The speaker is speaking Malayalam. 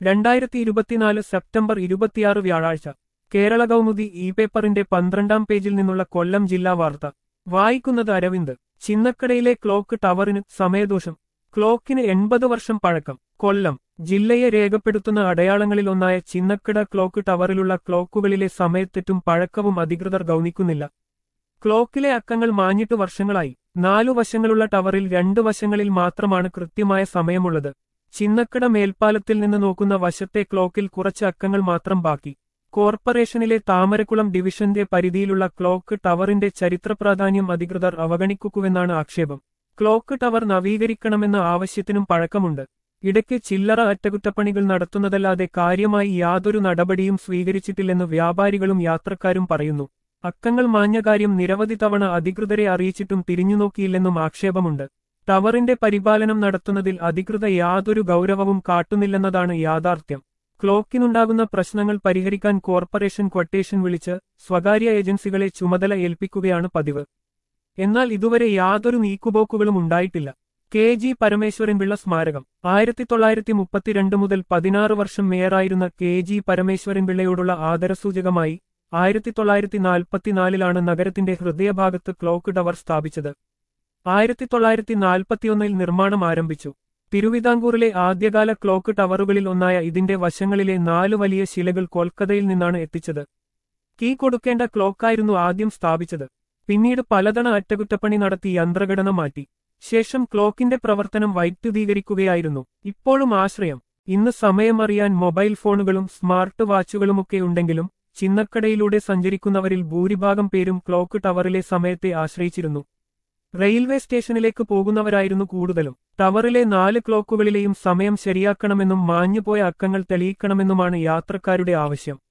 രണ്ടായിരത്തി ഇരുപത്തിനാല് സെപ്റ്റംബർ ഇരുപത്തിയാറ് വ്യാഴാഴ്ച കേരള കൗമുദി ഇ പേപ്പറിന്റെ പന്ത്രണ്ടാം പേജിൽ നിന്നുള്ള കൊല്ലം ജില്ലാ വാർത്ത വായിക്കുന്നത് അരവിന്ദ് ചിന്നക്കടയിലെ ക്ലോക്ക് ടവറിന് സമയദോഷം ക്ലോക്കിന് എൺപത് വർഷം പഴക്കം കൊല്ലം ജില്ലയെ രേഖപ്പെടുത്തുന്ന അടയാളങ്ങളിലൊന്നായ ചിന്നക്കട ക്ലോക്ക് ടവറിലുള്ള ക്ലോക്കുകളിലെ സമയത്തെറ്റും പഴക്കവും അധികൃതർ ഗൗനിക്കുന്നില്ല ക്ലോക്കിലെ അക്കങ്ങൾ മാഞ്ഞിട്ട് വർഷങ്ങളായി നാലു വശങ്ങളുള്ള ടവറിൽ രണ്ടു വശങ്ങളിൽ മാത്രമാണ് കൃത്യമായ സമയമുള്ളത് ചിന്നക്കട മേൽപ്പാലത്തിൽ നിന്ന് നോക്കുന്ന വശത്തെ ക്ലോക്കിൽ കുറച്ച് അക്കങ്ങൾ മാത്രം ബാക്കി കോർപ്പറേഷനിലെ താമരക്കുളം ഡിവിഷന്റെ പരിധിയിലുള്ള ക്ലോക്ക് ടവറിന്റെ ചരിത്രപ്രാധാന്യം അധികൃതർ അവഗണിക്കുന്നുവെന്നാണ് ആക്ഷേപം ക്ലോക്ക് ടവർ നവീകരിക്കണമെന്ന ആവശ്യത്തിനും പഴക്കമുണ്ട് ഇടയ്ക്ക് ചില്ലറ അറ്റകുറ്റപ്പണികൾ നടത്തുന്നതല്ലാതെ കാര്യമായി യാതൊരു നടപടിയും സ്വീകരിച്ചിട്ടില്ലെന്ന് വ്യാപാരികളും യാത്രക്കാരും പറയുന്നു അക്കങ്ങൾ മാഞ്ഞ കാര്യം നിരവധി തവണ അധികൃതരെ അറിയിച്ചിട്ടും തിരിഞ്ഞുനോക്കിയില്ലെന്നും ആക്ഷേപമുണ്ട് ടവറിന്റെ പരിപാലനം നടത്തുന്നതിൽ അധികൃത യാതൊരു ഗൗരവവും കാട്ടുന്നില്ലെന്നതാണ് യാഥാർത്ഥ്യം ക്ലോക്കിനുണ്ടാകുന്ന പ്രശ്നങ്ങൾ പരിഹരിക്കാൻ കോർപ്പറേഷൻ ക്വട്ടേഷൻ വിളിച്ച് സ്വകാര്യ ഏജൻസികളെ ചുമതല ഏൽപ്പിക്കുകയാണ് പതിവ് എന്നാൽ ഇതുവരെ യാതൊരു നീക്കുപോക്കുകളും ഉണ്ടായിട്ടില്ല കെ ജി പരമേശ്വരൻപിള്ള സ്മാരകം ആയിരത്തി തൊള്ളായിരത്തി മുപ്പത്തിരണ്ട് മുതൽ പതിനാറ് വർഷം മേയറായിരുന്ന കെ ജി പരമേശ്വരൻപിള്ളയോടുള്ള ആദരസൂചകമായി ആയിരത്തി തൊള്ളായിരത്തി നാൽപ്പത്തിനാലിലാണ് നഗരത്തിന്റെ ഹൃദയഭാഗത്ത് ക്ലോക്ക് ടവർ സ്ഥാപിച്ചത് ആയിരത്തി തൊള്ളായിരത്തി നാൽപ്പത്തിയൊന്നിൽ നിർമ്മാണം ആരംഭിച്ചു തിരുവിതാംകൂറിലെ ആദ്യകാല ക്ലോക്ക് ടവറുകളിൽ ഒന്നായ ഇതിന്റെ വശങ്ങളിലെ നാലു വലിയ ശിലകൾ കൊൽക്കത്തയിൽ നിന്നാണ് എത്തിച്ചത് കീ കൊടുക്കേണ്ട ക്ലോക്കായിരുന്നു ആദ്യം സ്ഥാപിച്ചത് പിന്നീട് പലതവണ അറ്റകുറ്റപ്പണി നടത്തി യന്ത്രഘടന മാറ്റി ശേഷം ക്ലോക്കിന്റെ പ്രവർത്തനം വൈദ്യുതീകരിക്കുകയായിരുന്നു ഇപ്പോഴും ആശ്രയം ഇന്ന് സമയമറിയാൻ മൊബൈൽ ഫോണുകളും സ്മാർട്ട് വാച്ചുകളുമൊക്കെ ഉണ്ടെങ്കിലും ചിന്നക്കടയിലൂടെ സഞ്ചരിക്കുന്നവരിൽ ഭൂരിഭാഗം പേരും ക്ലോക്ക് ടവറിലെ സമയത്തെ ആശ്രയിച്ചിരുന്നു റെയിൽവേ സ്റ്റേഷനിലേക്ക് പോകുന്നവരായിരുന്നു കൂടുതലും ടവറിലെ നാല് ക്ലോക്കുകളിലെയും സമയം ശരിയാക്കണമെന്നും മാഞ്ഞുപോയ അക്കങ്ങൾ തെളിയിക്കണമെന്നുമാണ് യാത്രക്കാരുടെ ആവശ്യം